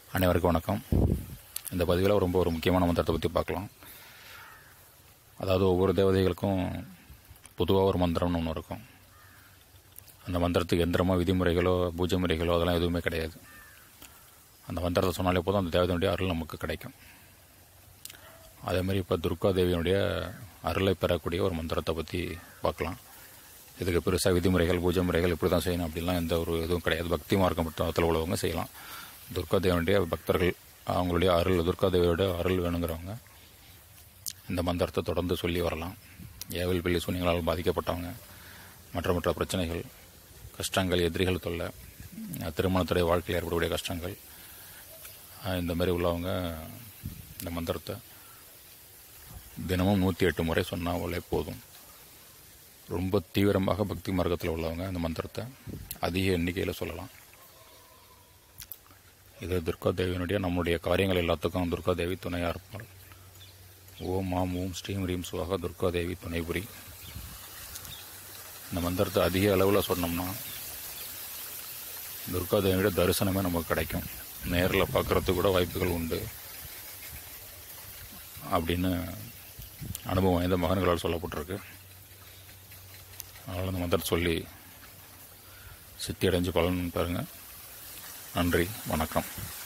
அனைவருக்கும் வணக்கம் இந்த பதிவில் ரொம்ப ஒரு முக்கியமான மந்திரத்தை பற்றி பார்க்கலாம் அதாவது ஒவ்வொரு தேவதைகளுக்கும் பொதுவாக ஒரு மந்திரம்னு ஒன்று இருக்கும் அந்த மந்திரத்துக்கு எந்திரமோ விதிமுறைகளோ பூஜை முறைகளோ அதெல்லாம் எதுவுமே கிடையாது அந்த மந்திரத்தை சொன்னாலே போதும் அந்த தேவதையினுடைய அருள் நமக்கு கிடைக்கும் அதே மாதிரி இப்போ துர்கா தேவியினுடைய அருளை பெறக்கூடிய ஒரு மந்திரத்தை பற்றி பார்க்கலாம் இதுக்கு பெருசாக விதிமுறைகள் பூஜை முறைகள் இப்படி தான் செய்யணும் அப்படிலாம் எந்த ஒரு இதுவும் கிடையாது பக்தி மார்க்கம் மட்டும் உள்ளவங்க செய்யலாம் துர்கா தேவனுடைய பக்தர்கள் அவங்களுடைய அருள் துர்கா தேவியோட அருள் வேணுங்கிறவங்க இந்த மந்திரத்தை தொடர்ந்து சொல்லி வரலாம் ஏவல் பிள்ளை சூன்யங்களால் பாதிக்கப்பட்டவங்க மற்ற மற்ற பிரச்சனைகள் கஷ்டங்கள் எதிரிகள் தொல்லை திருமணத்துடைய வாழ்க்கையில் ஏற்படக்கூடிய கஷ்டங்கள் அஹ் இந்த மாதிரி உள்ளவங்க இந்த மந்திரத்தை தினமும் நூற்றி எட்டு முறை சொன்னாலே போதும் ரொம்ப தீவிரமாக பக்தி மார்க்கத்தில் உள்ளவங்க இந்த மந்திரத்தை அதிக எண்ணிக்கையில் சொல்லலாம் இது துர்கா தேவியினுடைய நம்முடைய காரியங்கள் எல்லாத்துக்கும் துர்கா தேவி துணையாக இருப்பாள் ஓம் மாம் ஓம் ஸ்ரீம் ரீம் சுவாக துர்கா தேவி துணை புரி இந்த மந்திரத்தை அதிக அளவில் சொன்னோம்னா துர்கா தேவியோட தரிசனமே நமக்கு கிடைக்கும் நேரில் பார்க்குறதுக்கு கூட வாய்ப்புகள் உண்டு அப்படின்னு அனுபவம் வாய்ந்த மகன்களால் சொல்லப்பட்டிருக்கு அதனால் அந்த மந்திரத்தை சொல்லி சித்தி அடைஞ்சு பலன் பாருங்கள் நன்றி வணக்கம்